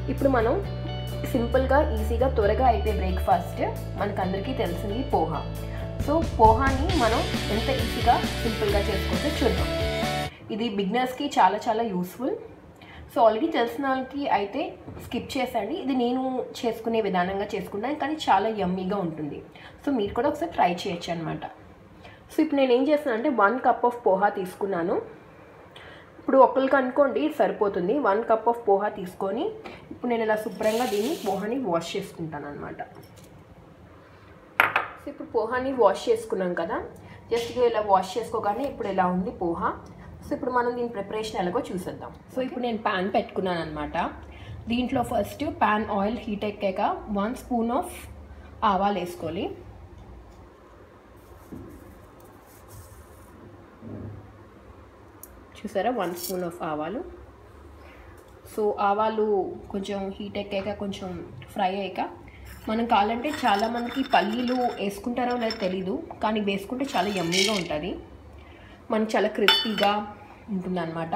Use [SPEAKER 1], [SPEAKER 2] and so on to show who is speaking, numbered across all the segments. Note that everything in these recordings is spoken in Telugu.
[SPEAKER 1] ఇప్పుడు మనం సింపుల్గా ఈజీగా త్వరగా అయిపోయే బ్రేక్ఫాస్ట్ మనకందరికీ తెలిసింది పోహా సో పోహాని మనం ఎంత ఈజీగా సింపుల్గా చేసుకోవచ్చో చూద్దాం ఇది బిగినర్స్కి చాలా చాలా యూస్ఫుల్ సో ఆల్రెడీ తెలిసిన వాళ్ళకి అయితే స్కిప్ చేసండి ఇది నేను చేసుకునే విధానంగా చేసుకున్నాను కానీ చాలా యమ్మీగా ఉంటుంది సో మీరు కూడా ఒకసారి ట్రై చేయొచ్చు అనమాట సో ఇప్పుడు నేను ఏం చేస్తాను అంటే వన్ కప్ ఆఫ్ పోహా తీసుకున్నాను ఇప్పుడు ఒకరికి అనుకోండి సరిపోతుంది వన్ కప్ ఆఫ్ పోహా తీసుకొని ఇప్పుడు నేను ఇలా శుభ్రంగా దీన్ని పోహాని వాష్ చేసుకుంటాను అనమాట సో ఇప్పుడు పోహాని వాష్ చేసుకున్నాం కదా జస్ట్ ఇలా వాష్ చేసుకోగానే ఇప్పుడు ఇలా ఉంది పోహా సో ఇప్పుడు మనం దీని ప్రిపరేషన్ ఎలాగో చూసేద్దాం సో ఇప్పుడు నేను ప్యాన్ పెట్టుకున్నాను అనమాట దీంట్లో ఫస్ట్ ప్యాన్ ఆయిల్ హీట్ ఎక్కాక వన్ స్పూన్ ఆఫ్ ఆవాలు వేసుకోవాలి చూసారా వన్ స్పూన్ ఆఫ్ ఆవాలు సో ఆవాలు కొంచెం హీట్ ఎక్కాక కొంచెం ఫ్రై అయ్యాక మనం కావాలంటే చాలామందికి పల్లీలు వేసుకుంటారో లేదో తెలీదు కానీ వేసుకుంటే చాలా యమ్మీగా ఉంటుంది మనకి చాలా క్రిస్పీగా ఉంటుందన్నమాట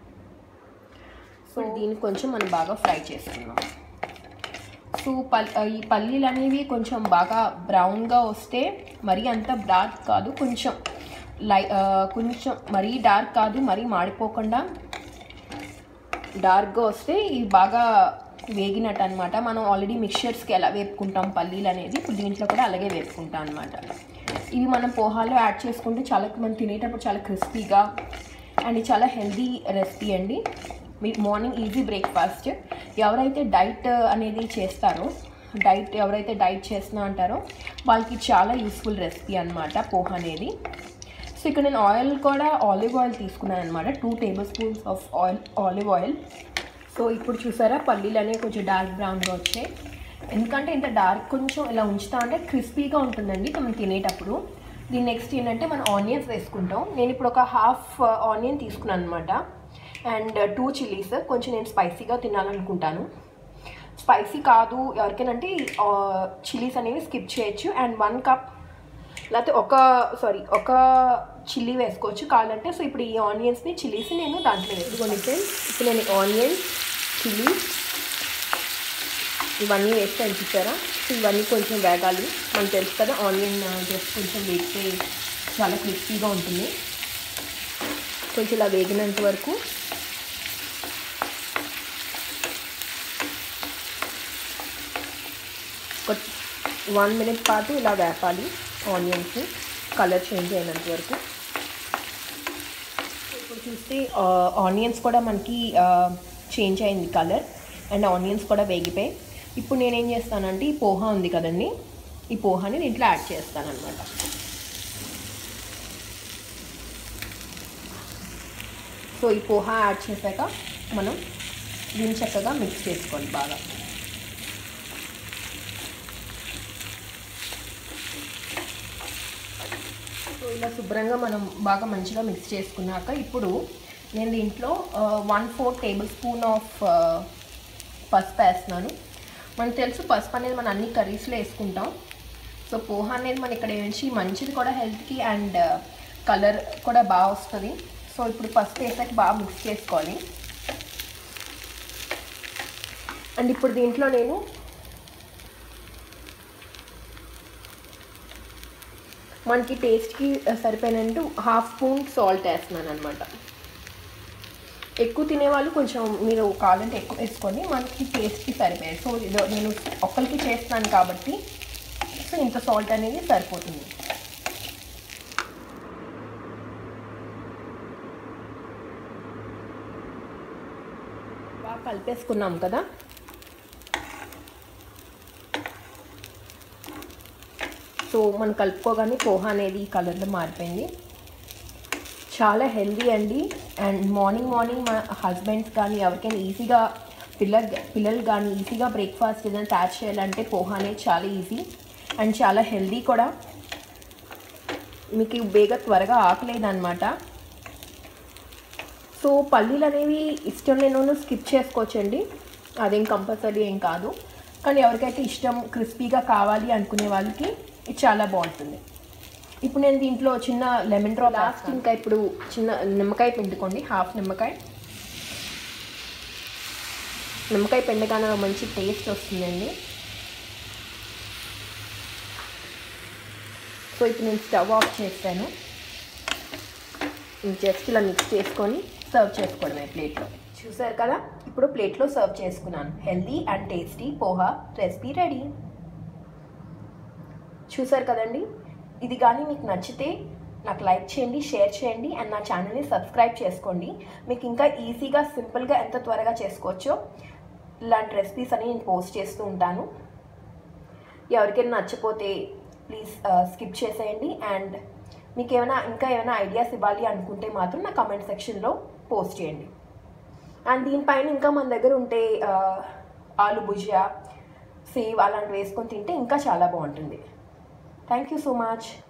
[SPEAKER 1] సో దీన్ని కొంచెం మనం బాగా ఫ్రై చేసుకున్నాం సో పల్ ఈ పల్లీలు అనేవి కొంచెం బాగా బ్రౌన్గా వస్తే మరీ అంత డార్క్ కాదు కొంచెం లై కొంచెం మరీ డార్క్ కాదు మరీ మాడిపోకుండా డార్క్గా వస్తే ఇవి బాగా వేగినట్టు అనమాట మనం ఆల్రెడీ మిక్చర్స్కి ఎలా వేపుకుంటాం పల్లీలు అనేది ఇప్పుడు దీంట్లో కూడా అలాగే వేపుకుంటాం అనమాట ఇవి మనం పోహాలో యాడ్ చేసుకుంటే చాలా మనం తినేటప్పుడు చాలా క్రిస్పీగా అండ్ చాలా హెల్దీ రెసిపీ అండి మీ మార్నింగ్ ఈజీ బ్రేక్ఫాస్ట్ ఎవరైతే డైట్ అనేది చేస్తారో డైట్ ఎవరైతే డైట్ చేస్తున్నా అంటారో వాళ్ళకి చాలా యూస్ఫుల్ రెసిపీ అనమాట పోహ అనేది సో ఇక్కడ నేను ఆయిల్ కూడా ఆలివ్ ఆయిల్ తీసుకున్నాను అనమాట two table spoons of oil olive oil so ఇప్పుడు చూసారా పల్లీలు అనేవి కొంచెం డార్క్ బ్రౌన్గా వచ్చాయి ఎందుకంటే ఇంత డార్క్ కొంచెం ఇలా ఉంచుతా అంటే క్రిస్పీగా ఉంటుందండి మనం తినేటప్పుడు దీని నెక్స్ట్ ఏంటంటే మనం ఆనియన్స్ వేసుకుంటాం నేను ఇప్పుడు ఒక హాఫ్ ఆనియన్ తీసుకున్నాను అనమాట అండ్ టూ చిల్లీస్ కొంచెం నేను స్పైసీగా తినాలనుకుంటాను స్పైసీ కాదు ఎవరికైనా చిల్లీస్ అనేవి స్కిప్ చేయొచ్చు అండ్ వన్ కప్ లేకపోతే ఒక సారీ ఒక చిల్లీ వేసుకోవచ్చు కావాలంటే సో ఇప్పుడు ఈ ఆనియన్స్ని చిల్లీస్ నేను దాంట్లో వేసుకోండి ఫ్రెండ్స్ ఇప్పుడు నేను ఆనియన్స్ చిల్లీ ఇవన్నీ వేస్తే చూసారా సో ఇవన్నీ కొంచెం వేగాలి మనకు తెలుసు కదా ఆనియన్ జస్ట్ కొంచెం వేస్తే చాలా క్రిస్పీగా ఉంటుంది కొంచెం ఇలా వేగినంత వరకు ఒక వన్ మినిట్ పాటు ఇలా వేపాలి ఆనియన్స్ కలర్ చేంజ్ అయినంత వరకు ఇప్పుడు చూస్తే ఆనియన్స్ కూడా మనకి చేంజ్ అయింది కలర్ అండ్ ఆనియన్స్ కూడా వేగిపోయి ఇప్పుడు నేనేం చేస్తానంటే ఈ పోహా ఉంది కదండి ఈ పోహాని దీంట్లో యాడ్ చేస్తాను అనమాట సో ఈ పోహా యాడ్ చేశాక మనం దీన్ని చక్కగా మిక్స్ చేసుకోవాలి బాగా సో ఇలా శుభ్రంగా మనం బాగా మంచిగా మిక్స్ చేసుకున్నాక ఇప్పుడు నేను దీంట్లో one four table spoon of పసుపు వేస్తున్నాను మనకు తెలుసు పసుపు అనేది మనం అన్ని కర్రీస్లో వేసుకుంటాం సో పోహా అనేది మన ఇక్కడ నుంచి మంచిది కూడా హెల్త్కి అండ్ కలర్ కూడా బాగా వస్తుంది సో ఇప్పుడు పసుపు వేసాక బాగా మిక్స్ చేసుకోవాలి అండ్ ఇప్పుడు దీంట్లో నేను మనకి టేస్ట్కి సరిపోయినట్టు హాఫ్ స్పూన్ సాల్ట్ వేస్తున్నాను అనమాట ఎక్కువ తినేవాళ్ళు కొంచెం మీరు కావాలంటే ఎక్కువ వేసుకొని మనకి టేస్ట్కి సరిపోయాయి సో ఇదో నేను ఒక్కరికి చేస్తున్నాను కాబట్టి సో ఇంత సాల్ట్ అనేది సరిపోతుంది బాగా కలిపేసుకున్నాం కదా సో మనం కలుపుకోగానే పోహా అనేది ఈ కలర్లో మారిపోయింది చాలా హెల్దీ అండి అండ్ మార్నింగ్ మార్నింగ్ మా హస్బెండ్స్ కానీ ఎవరికైనా ఈజీగా పిల్లలు పిల్లలు కానీ ఈజీగా బ్రేక్ఫాస్ట్ ఏదైనా తయారు చేయాలంటే పోహా అనేది చాలా ఈజీ అండ్ చాలా హెల్దీ కూడా మీకు బేగా త్వరగా ఆకలేదన్నమాట సో పల్లీలు అనేవి ఇష్టం నేను స్కిప్ చేసుకోవచ్చండి అదేం కంపల్సరీ ఏం కాదు కానీ ఎవరికైతే ఇష్టం క్రిస్పీగా కావాలి అనుకునే వాళ్ళకి ఇది చాలా బాగుంటుంది ఇప్పుడు నేను దీంట్లో చిన్న లెమన్ డ్రాప్ లాస్ట్ ఇంకా ఇప్పుడు చిన్న నిమ్మకాయ పిండుకోండి హాఫ్ నిమ్మకాయ నిమ్మకాయ పిండగానే మంచి టేస్ట్ వస్తుందండి సో ఇప్పుడు నేను స్టవ్ ఆఫ్ చేస్తాను జస్ట్ ఇలా మిక్స్ చేసుకొని సర్వ్ చేసుకోవడమే ప్లేట్లో చూసారు కదా ఇప్పుడు ప్లేట్లో సర్వ్ చేసుకున్నాను healthy and tasty poha recipe ready చూసారు కదండి ఇది కానీ మీకు నచ్చితే నాకు లైక్ చేయండి షేర్ చేయండి అండ్ నా ఛానల్ని సబ్స్క్రైబ్ చేసుకోండి మీకు ఇంకా ఈజీగా సింపుల్గా ఎంత త్వరగా చేసుకోవచ్చో ఇలాంటి రెసిపీస్ అని నేను పోస్ట్ చేస్తూ ఉంటాను ఎవరికైనా నచ్చపోతే ప్లీజ్ స్కిప్ చేసేయండి అండ్ మీకు ఏమైనా ఇంకా ఏమైనా ఐడియాస్ ఇవ్వాలి అనుకుంటే మాత్రం నా కమెంట్ సెక్షన్లో పోస్ట్ చేయండి అండ్ దీనిపైన ఇంకా మన దగ్గర ఉంటే ఆ, ఆలు భుజియా సేవ్ అలాంటివి వేసుకొని తింటే ఇంకా చాలా బాగుంటుంది థ్యాంక్ యూ సో మచ్